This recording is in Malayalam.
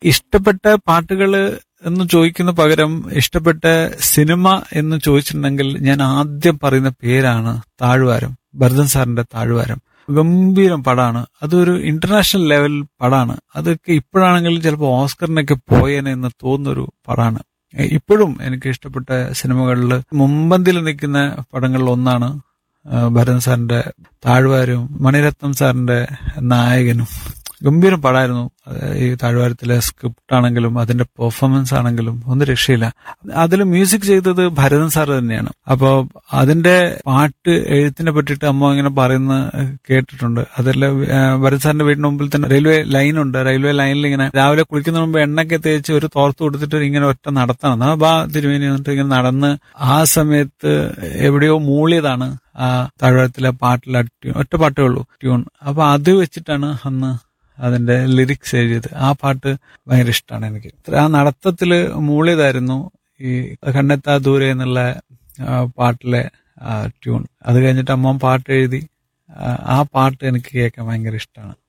ഇഷ്ടപ്പെട്ട പാട്ടുകൾ എന്ന് ചോദിക്കുന്ന പകരം ഇഷ്ടപ്പെട്ട സിനിമ എന്ന് ചോദിച്ചിട്ടുണ്ടെങ്കിൽ ഞാൻ ആദ്യം പറയുന്ന പേരാണ് താഴ്വാരം ഭരതൻ സാറിന്റെ താഴ്വാരം ഗംഭീരം പടമാണ് അതൊരു ഇന്റർനാഷണൽ ലെവൽ പടമാണ് അതൊക്കെ ഇപ്പോഴാണെങ്കിൽ ചിലപ്പോൾ ഓസ്കറിനൊക്കെ പോയേനെ എന്ന് തോന്നുന്നൊരു പടമാണ് എ- ഇപ്പോഴും എനിക്ക് ഇഷ്ടപ്പെട്ട സിനിമകളിൽ മുമ്പന്തിൽ നിൽക്കുന്ന പടങ്ങളിൽ ഒന്നാണ് ആ, ഭരതൻ സാറിന്റെ താഴ്വാരവും മണിരത്നം സാറിന്റെ നായകനും ഗംഭീരം പടമായിരുന്നു അത് ഈ താഴ്വാരത്തിലെ സ്ക്രിപ്റ്റ് ആണെങ്കിലും അതിന്റെ പെർഫോമൻസ് ആണെങ്കിലും ഒന്നും രക്ഷയില്ല അതിൽ മ്യൂസിക് ചെയ്തത് ഭരതൻ സാർ തന്നെയാണ് അപ്പോ അതിന്റെ പാട്ട് എഴുത്തിനെ പറ്റിയിട്ട് അമ്മ ഇങ്ങനെ പറയുന്ന കേട്ടിട്ടുണ്ട് അതെല്ലാം ആ, ഭരത് സാറിന്റെ വീടിന് മുമ്പിൽ തന്നെ റെയിൽവേ ലൈൻ ഉണ്ട് റെയിൽവേ ലൈനിൽ ഇങ്ങനെ രാവിലെ കുളിക്കുന്ന മുമ്പ് എണ്ണയൊക്കെ തേച്ച് ഒരു തോർത്ത് കൊടുത്തിട്ട് ഇങ്ങനെ ഒറ്റ നടത്തണം ആ ബാ തിരുമേനി എന്നിട്ട് ഇങ്ങനെ നടന്ന് ആ സമയത്ത് എവിടെയോ മൂളിയതാണ് ആ താഴ്വാരത്തിലെ പാട്ടിലെ ട്യൂൺ ഒറ്റ പാട്ടേ ഉള്ളൂ ട്യൂൺ അപ്പൊ അത് വെച്ചിട്ടാണ് അന്ന് അതിന്റെ ലിറിക്സ് എഴുതിയത് ആ പാട്ട് ഭയങ്കര ഇഷ്ടമാണ് എനിക്ക് ആ നടത്തത്തില് മൂളിയതായിരുന്നു ഈ കണ്ണെത്താ ദൂരെ എന്നുള്ള ആ, പാട്ടിലെ ട്യൂൺ അത് കഴിഞ്ഞിട്ട് അമ്മ പാട്ട് എഴുതി ആ, ആ പാട്ട് എനിക്ക് കേൾക്കാൻ ഭയങ്കര ഇഷ്ടമാണ്